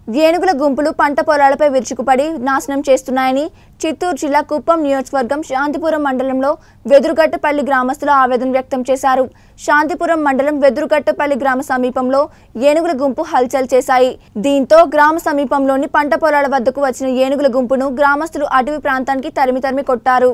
ఏనుగుల గుంపులు పంట పొలాలపై విరుచుకుపడి నాశనం చేస్తున్నాయని చిత్తూరు జిల్లా కుప్పం నియోజకవర్గం శాంతిపురం మండలంలో వెదురుగట్టపల్లి గ్రామస్తులు ఆవేదన వ్యక్తం చేశారు శాంతిపురం మండలం వెదురుగట్టపల్లి గ్రామ సమీపంలో ఏనుగుల గుంపు హల్చల్ చేశాయి దీంతో గ్రామ సమీపంలోని పంట పొలాల వద్దకు వచ్చిన ఏనుగుల గుంపును గ్రామస్తులు అటవీ ప్రాంతానికి తరిమి తరిమి కొట్టారు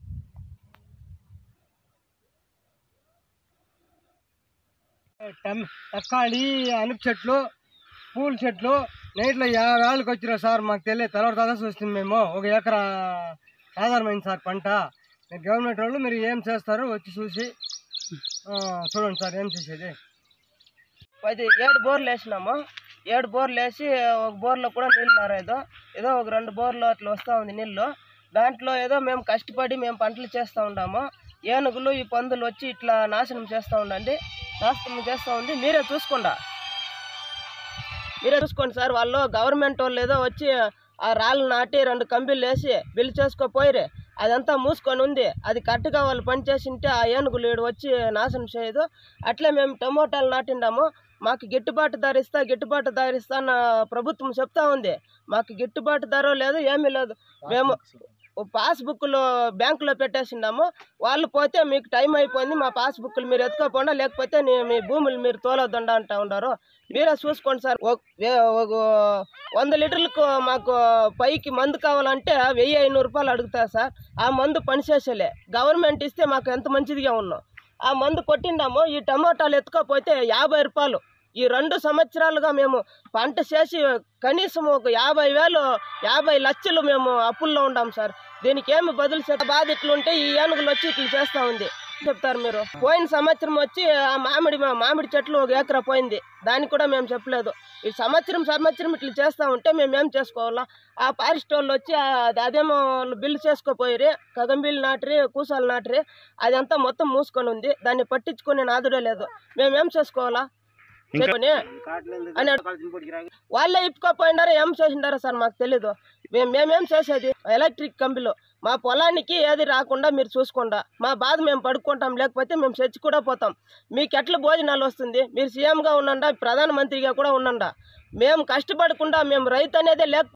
టమ్- తక్కాళి అనుపు చెట్లు పూల చెట్లు నైట్లో యాభై వేలకు వచ్చినాయి సార్ మాకు తెలియదు తర్వాత తర్వాత వస్తుంది మేము ఒక ఎకరా ఆధారమైంది సార్ పంట మీరు గవర్నమెంట్ వాళ్ళు మీరు ఏం చేస్తారు వచ్చి చూసి ఆ, చూడండి సార్ ఏం చేసేది పది ఏడు బోర్లు వేసినాము ఏడు బోర్లు వేసి ఒక బోర్లో కూడా నీళ్ళు రాలేదు ఏదో ఒక రెండు బోర్లు అట్లా వస్తూ ఉంది నీళ్ళు దాంట్లో ఏదో మేము కష్టపడి మేము పంటలు చేస్తూ ఉన్నాము ఏనుగులు ఈ పందులు వచ్చి ఇట్లా నాశనం చేస్తూ ఉండండి నాశనం చేస్తూ ఉంది మీరే చూసుకోండి మీరే చూసుకోండి సార్ వాళ్ళు గవర్నమెంట్ వాళ్ళు ఏదో వచ్చి ఆ రాళ్ళు నాటి రెండు కంబీలు వేసి బిల్లు చేసుకోపోయిరే అదంతా మూసుకొని ఉంది అది కరెక్ట్గా వాళ్ళు పని చేసింటే ఆ ఏనుగులు ఈడు వచ్చి నాశనం చేయదు అట్లే మేము టమోటాలు నాటిండాము మాకు గిట్టుబాటు ధర ఇస్తా గిట్టుబాటు ధర ఇస్తా అన్న ప్రభుత్వం చెప్తా ఉంది మాకు గిట్టుబాటు ధర లేదు ఏమీ లేదు మేము పాస్బుక్లు బ్యాంకులో పెట్టేసిండాము వాళ్ళు పోతే మీకు టైం అయిపోయింది మా పాస్బుక్లు మీరు ఎత్తుకోకుండా లేకపోతే నీ- మీ భూములు మీరు తోలొద్దండ అంటా ఉన్నారు మీరే చూసుకోండి సార్ ఒక వే- ఒక వంద లీటర్లకు మాకు పైకి మందు కావాలంటే వెయ్యి ఐనూరు రూపాయలు అడుగుతారు సార్ ఆ మందు పనిచేసేలే గవర్నమెంట్ ఇస్తే మాకు ఎంత మంచిదిగా ఉన్నాం ఆ మందు కొట్టిండాము ఈ టమోటాలు ఎత్తుకోపోతే యాభై రూపాయలు ఈ రెండు సంవత్సరాలుగా మేము పంట చేసి కనీసం ఒక యాభై వేలు యాభై లక్షలు మేము అప్పుల్లో ఉండాం సార్ దీనికి ఏమి బదులు చెప్ప బాధ ఇట్లుంటే ఈ ఏనుగులు వచ్చి ఇట్లా చేస్తూ ఉంది చెప్తారు మీరు పోయిన సంవత్సరం వచ్చి ఆ మామిడి మా మామిడి చెట్లు ఒక ఎకరా పోయింది దానికి కూడా మేము చెప్పలేదు ఈ సంవత్సరం సంవత్సరం ఇట్లా చేస్తూ ఉంటే మేము ఏం చేసుకోవాలా ఆ ఫారెస్ట్ వాళ్ళు వచ్చి ఆ- అదేమో వాళ్ళు బిల్లు చేసుకోపోయిరి కదంబీలు నాటిరి కూసాలు నాటిరి అదంతా మొత్తం మూసుకొని ఉంది దాన్ని పట్టించుకునే నాదుడే లేదు మేమేం చేసుకోవాలా చేసుకొని అని అడు- వాళ్ళే ఇప్పుకోపోయినారో ఏం చేసిండారో సార్ మాకు తెలీదు మేము మేమేం చేసేది ఎలక్ట్రిక్ కంపెనీలో మా పొలానికి ఏది రాకుండా మీరు చూసుకోండా మా బాధ మేము పడుకుంటాం లేకపోతే మేము చర్చి కూడా పోతాం మీకు ఎట్లా భోజనాలు వస్తుంది మీరు సీఎంగా ఉండండా ప్రధానమంత్రిగా కూడా ఉండండా మేము కష్టపడకుండా మేము రైతు అనేదే లేక